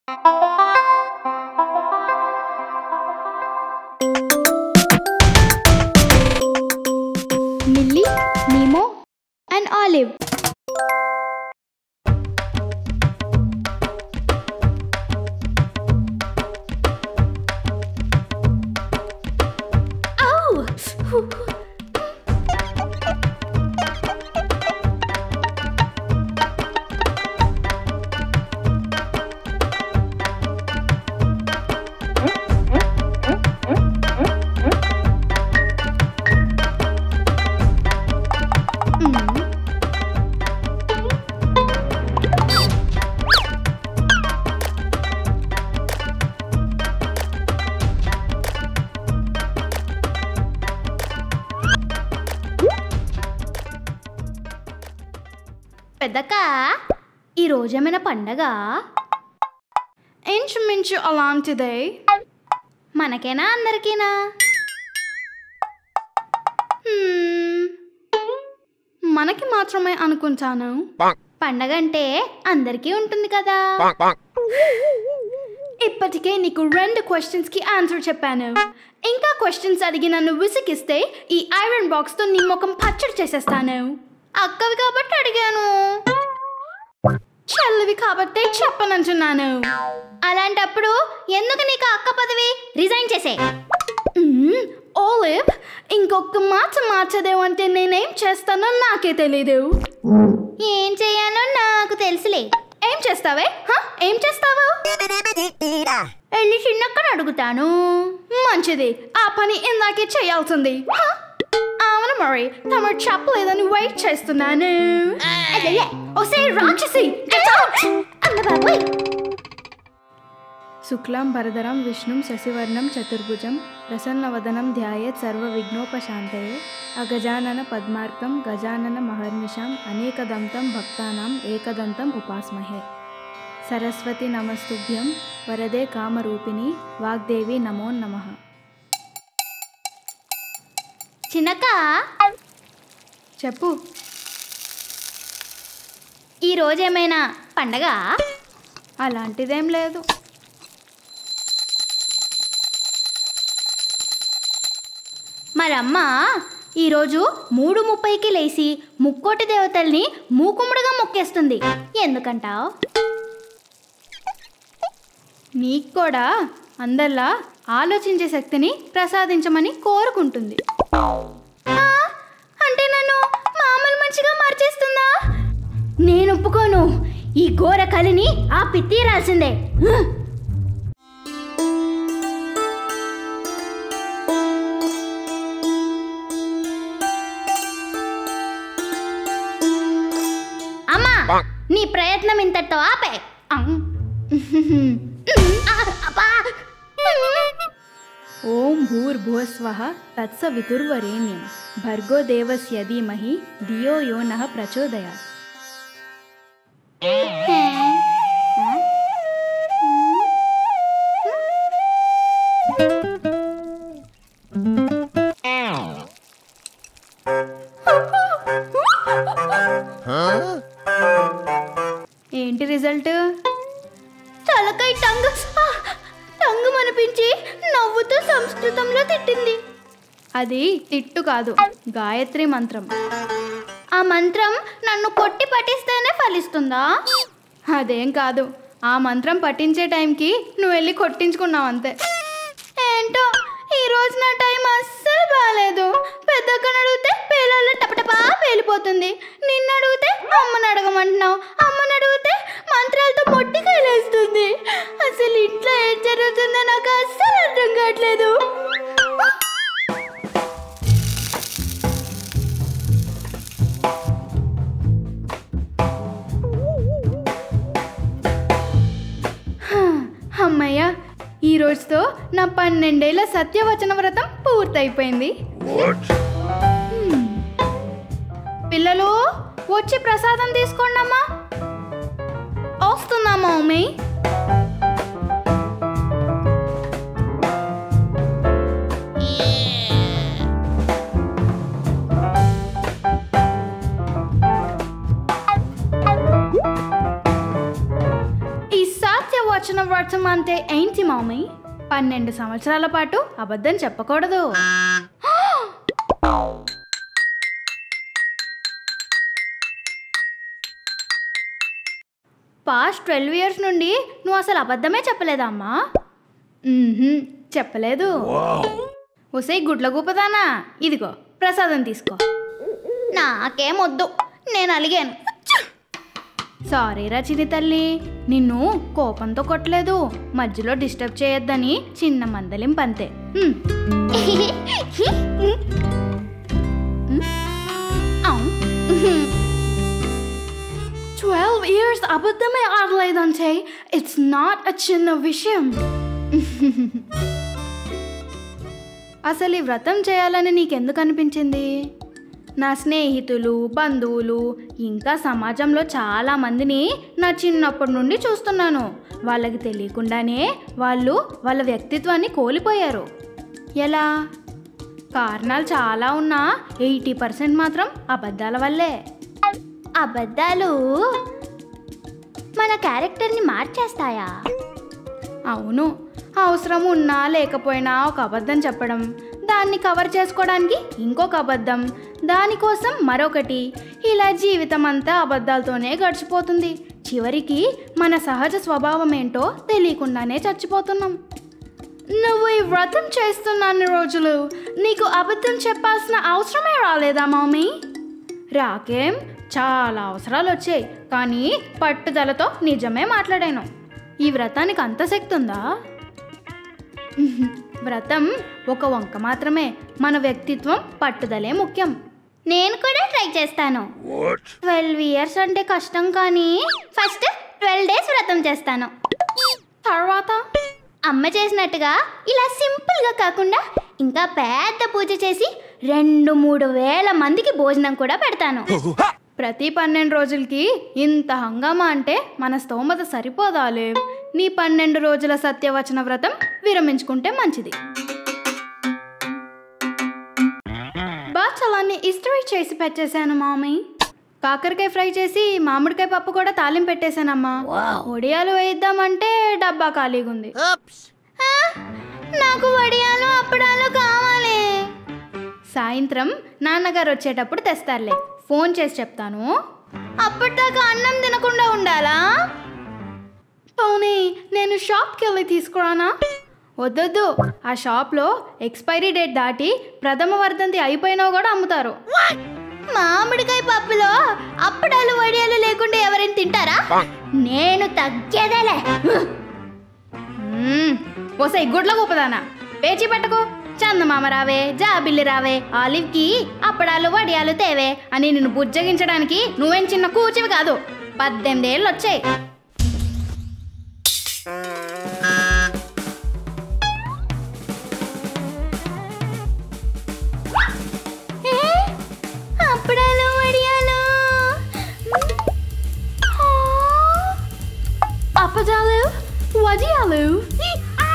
Millie, Nemo, and Olive. Oh! Mm. పెద్దక్క ఈరోజు ఏమైనా పండగ ఇంచుమించు అలాంటిదే మనకేనా అందరికీనా Hmm. మనకి మాత్రమే అనుకుంటాను పండగ అంటే అందరికీ ఉంటుంది కదా ఇప్పటికే నీకు రెండు క్వశ్చన్స్ కి ఆన్సర్ చెప్పాను ఇంకా క్వశ్చన్స్ అడిగి నన్ను విసిగిస్తే ఈ ఐరన్ బాక్స్ తో నీ ముఖం పచ్చడి చేసేస్తాను అక్కవి కాబట్టి అడిగాను చెల్లివి కాబట్టి చెప్పనంటున్నాను అలాంటప్పుడు ఎందుకు నీకు అక్క పదవి రిజైన్ చేసే ఓలివ్ ఇంకొక మాట మార్చదేవంటే నేనేం చేస్తానో నాకే తెలీదు ఏం చేయాలో నాకు తెలుసులే ఏం చేస్తావే హ? ఏం చేస్తావు వెళ్ళి చిన్నక్కని అడుగుతాను మంచిది ఆ పని ఇందాకే చేయాల్సింది హ? అవును మరి తమరు చెప్పలేదని వెయిట్ చేస్తున్నాను అయ్యయ్య, ఒసే రాక్షసి get out! అన్న బాబోయ్ శుక్లాం భరధరం విష్ణుం శశివర్ణం చతుర్భుజం ప్రసన్నవదనం ధ్యాయేత్ సర్వవిఘ్నోపశాంతయే అగజానన పద్మార్కం గజానన మహర్నిశాం అనేకదంతం భక్తానాం ఏకదంతం ఉపాస్మహే సరస్వతి నమస్తుభ్యం వరదే కామరూపిణి వాగ్దేవి నమో నమః చిన్నక్క చెప్పు ఈ రోజు ఏమైనా పండగ అలాంటిదేం లేదు మరమ్మ ఈరోజు మూడు ముప్పైకి లేచి ముక్కోటి దేవతల్ని మూకుముడుగా మొక్కేస్తుంది ఎందుకంటావు నీకు కూడా అందరిలా ఆలోచించే శక్తిని ప్రసాదించమని కోరుకుంటుంది అంటే నన్ను మామూలు మంచిగా మార్చేస్తుందా నేను ఒప్పుకోను ఈ ఘోర కలిని ఆ పిత్తీరాల్సిందే హ్మ్. అమ్మా నీ ప్రయత్నం ఇంతటితో ఆపే అమ్. ఆ, అబ్బా. ఓం భూర్భువస్వః తత్సవితుర్వరేణ్యం భర్గో దేవస్య ధీమహి ధియో యో నః ప్రచోదయాత్ ఏంటి రిజల్ట్ తలకాయ టంగు ఆ, టంగు అనిపించి నవ్వుతూ సంస్కృతంలో తిట్టింది అది తిట్టు కాదు గాయత్రి మంత్రం ఆ మంత్రం నన్ను కొట్టి పట్టిస్తేనే ఫలిస్తుందా అదేం కాదు ఆ మంత్రం పట్టించే టైంకి నువ్వు వెళ్ళి కొట్టించుకున్నావు అంతే ఏంటో ఈ రోజు నా టైం అస్సలు బాగాలేదు పెద్దక్కని అడిగితే పేలల్లో టపటపా పేలిపోతుంది నిన్ను అడిగితే అమ్మని అడగమంటున్నావు అమ్మని అడిగితే మంత్రాలతో పొట్టి కైలేస్తుంది అసలు ఇంట్లో ఏం జరుగుతుందో నాకు అస్సలు అర్థం కావట్లేదు అమ్మయ్య ఈ రోజుతో నా పన్నెండేళ్ల సత్యవచన వ్రతం పూర్తయిపోయింది హ్మ్. పిల్లలు వచ్చి ప్రసాదం తీసుకోండి అమ్మా వస్తుందా మమ్మీ ఈ సత్యవచన వచన వ్రతం అంటే ఏంటి మమ్మీ పన్నెండు సంవత్సరాల పాటు అబద్ధం చెప్పకూడదు పాస్ట్ ట్వెల్వ్ ఇయర్స్ నుండి నువ్వు అసలు అబద్ధమే చెప్పలేదా అమ్మా మ్మ్హ్మ్, చెప్పలేదు ఒసే గుడ్ల గూపదానా ఇదిగో ప్రసాదం తీసుకో నాకేం వద్దు నేను అలిగాను సారీ రచిని తల్లి నిన్ను కోపంతో కొట్టలేదు మధ్యలో డిస్టర్బ్ చేయొద్దని చిన్న మందలింపు అంతే హ్మ్. అవును ట్వెల్వ్ ఇయర్స్ అబద్ధమే ఆడలేదంటే ఇట్స్ నాట్ అ చిన్న విషయం అసలు ఈ వ్రతం చేయాలని నీకెందుకు అనిపించింది నా స్నేహితులు బంధువులు ఇంకా సమాజంలో చాలా మందిని నా చిన్నప్పటి నుండి చూస్తున్నాను వాళ్ళకి తెలియకుండానే వాళ్ళు వాళ్ళ వ్యక్తిత్వాన్ని కోల్పోయారు ఎలా కారణాలు చాలా ఉన్నా ఎయిటీ పర్సెంట్ మాత్రం అబద్ధాల వల్లే అబద్ధాలు మన క్యారెక్టర్ని మార్చేస్తాయా అవును అవసరం ఉన్నా లేకపోయినా ఒక అబద్ధం చెప్పడం దాన్ని కవర్ చేసుకోవడానికి ఇంకొక అబద్ధం దానికోసం మరొకటి ఇలా జీవితం అంతా అబద్ధాలతోనే గడిచిపోతుంది చివరికి మన సహజ స్వభావం ఏంటో తెలియకుండానే చచ్చిపోతున్నాం నువ్వు ఈ వ్రతం చేస్తున్న రోజులు నీకు అబద్ధం చెప్పాల్సిన అవసరమే రాలేదా మమ్మీ రాకేం చాలా అవసరాలు వచ్చాయి కానీ పట్టుదలతో నిజమే మాట్లాడాను ఈ వ్రతానికి అంత శక్తి ఉందా వ్రతం ఒక వంక మాత్రమే మన వ్యక్తిత్వం పట్టుదలే ముఖ్యం నేను కూడా ట్రై చేస్తాను ట్వెల్వ్ ఇయర్స్ అంటే కష్టం కానీ ఫస్ట్ ట్వెల్వ్ డేస్ వ్రతం చేస్తాను తర్వాత అమ్మ చేసినట్టుగా ఇలా సింపుల్గా కాకుండా ఇంకా పెద్ద పూజ చేసి రెండు మూడు వేల మందికి భోజనం కూడా పెడతాను ప్రతి పన్నెండు రోజులకి ఇంత హంగామా అంటే మన స్తోమత సరిపోదాలే నీ పన్నెండు రోజుల సత్యవచన వ్రతం విరమించుకుంటే మంచిది బాచలాన్ని ఇస్త్రీ చేసి పెట్టేశాను మామీ కాకరకాయ ఫ్రై చేసి మామిడికాయ పప్పు కూడా తాలింపు పెట్టేశానమ్మా ఒడియాలు వేయిద్దామంటే డబ్బా ఖాళీగా ఉంది ఆ, నాకు వడియాలు అప్పడాలు కావాలి సాయంత్రం నాన్నగారు వచ్చేటప్పుడు తెస్తారులే ఫోన్ చేసి చెప్తాను అప్పటిదాకా అన్నం తినకుండా ఉండాలా పోనీ నేను షాప్కి వెళ్ళి తీసుకురానా వద్దొద్దు ఆ షాప్లో ఎక్స్పైరీ డేట్ దాటి ప్రథమ వర్ధంతి అయిపోయినా కూడా అమ్ముతారు మామిడికాయ పప్పులో అప్పడాలు వడియాలు లేకుండా ఎవరైనా తింటారా నేను తగ్గేదేలే మ్మ్. ఓసై గుడ్ల గొప్పదానా పేచి పట్టుకో చందమామ రావే జాబిల్లి రావే ఆలివ్కి అప్పడాలు వడియాలు తేవే అని నిన్ను బుజ్జగించడానికి నువ్వేం చిన్న కూచివి కాదు పద్దెనిమిది ఏళ్ళు వచ్చాయి ఏ? అప్పడాలు వడియాలు ఆ, అప్పడాలు వడియాలు ఆ?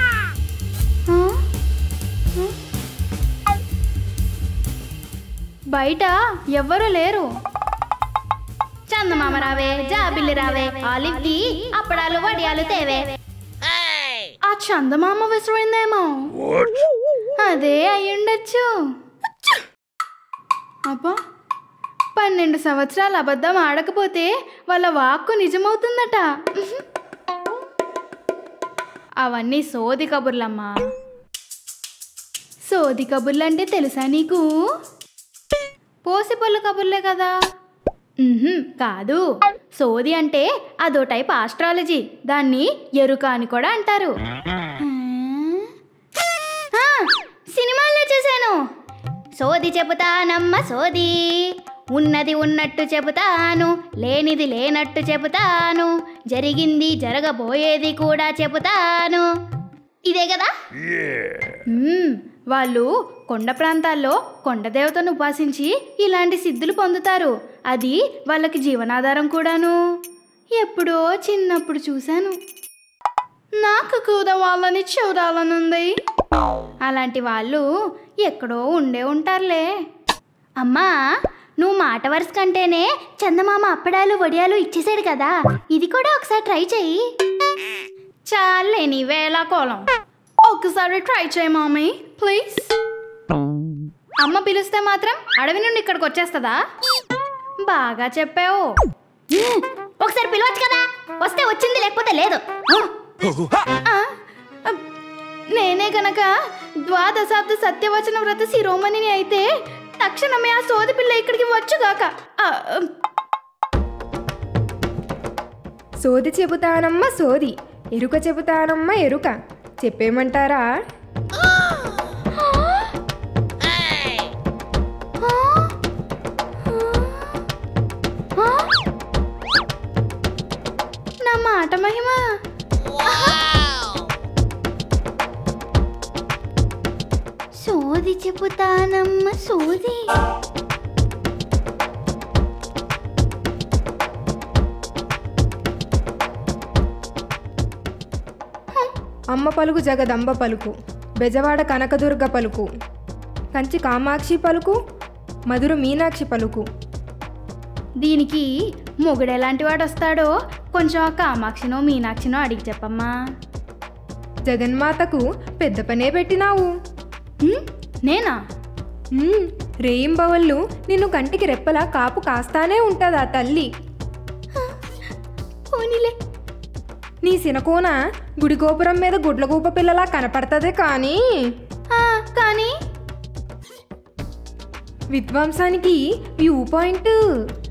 బయట ఎవ్వరూ లేరు చందమామ రావే జాబిల్లి రావే ఆలివ్కి అప్పడాలు వడియాలు తేవే ఆ చందమామ విసిరిందేమో అదే అయ్యుండొచ్చు అబ్బా పన్నెండు సంవత్సరాలు అబద్ధం ఆడకపోతే వాళ్ళ వాక్కు నిజమవుతుందట అవన్నీ సోది కబుర్లమ్మా సోది కబుర్లు అంటే తెలుసా నీకు పోసిపొల్ల కబుర్లే కదా ఉహుం, కాదు సోది అంటే అదో టైప్ ఆస్ట్రాలజీ దాన్ని ఎరుక అని కూడా అంటారు ఆ, సినిమాల్లో చూశాను సోది చెబుతానమ్మ సోది ఉన్నది ఉన్నట్టు చెబుతాను లేనిది లేనట్టు చెబుతాను జరిగింది జరగబోయేది కూడా చెబుతాను ఇదే కదా మ్మ్, వాళ్ళు కొండ ప్రాంతాల్లో కొండ దేవతను ఉపాసించి ఇలాంటి సిద్ధులు పొందుతారు అది వాళ్ళకి జీవనాధారం కూడాను ఎప్పుడో చిన్నప్పుడు చూశాను నాకు కూడా వాళ్ళని చూడాలనుంది అలాంటి వాళ్ళు ఎక్కడో ఉండే ఉంటారులే అమ్మా నువ్వు మాట వరుస కంటేనే చందమామ అప్పడాలు వడియాలు ఇచ్చేసాడు కదా ఇది కూడా ఒకసారి ట్రై చెయ్యి చాలే నీ వేళ కోలం ఒక్కసారి ట్రై చేయి మామీ ప్లీజ్ అమ్మ పిలిస్తే మాత్రం అడవి నుండి ఇక్కడికి వచ్చేస్తుందా బాగా చెప్పావు ఒకసారి పిలవచ్చు కదా వస్తే వచ్చింది లేకపోతే లేదు ఆ, ఆ, నేనే గనక ద్వాదశాబ్ద సత్యవచన వ్రత శిరోమణిని అయితే తక్షణమే ఆ సోది పిల్ల ఇక్కడికి వచ్చుగాక ఆ, ఆ, సోది చెబుతానమ్మ సోది ఎరుక చెబుతానమ్మ ఎరుక చెప్పేమంటారా ఆ? నా మాట మహిమ సోది చెబుతానమ్మ సోది అమ్మ పలుకు జగదంబ పలుకు బెజవాడ కనకదుర్గ పలుకు కంచి కామాక్షి పలుకు మధుర మీనాక్షి పలుకు దీనికి మొగుడు ఎలాంటి వాడు వస్తాడో కొంచెం ఆ కామాక్షినో మీనాక్షినో అడిగి చెప్పమ్మా జగన్మాతకు పెద్ద పనే పెట్టినావు హ్మ్? నేనా మ్మ్, రేయింబవళ్ళు నిన్ను కంటికి రెప్పలా కాపు కాస్తానే ఉంటదా తల్లి పోనీలే నీ సినకోన గుడి గోపురం మీద గుడ్లగూప పిల్లలా కనపడతదే కానీ ఆ, కానీ విధ్వంసానికి వ్యూ పాయింట్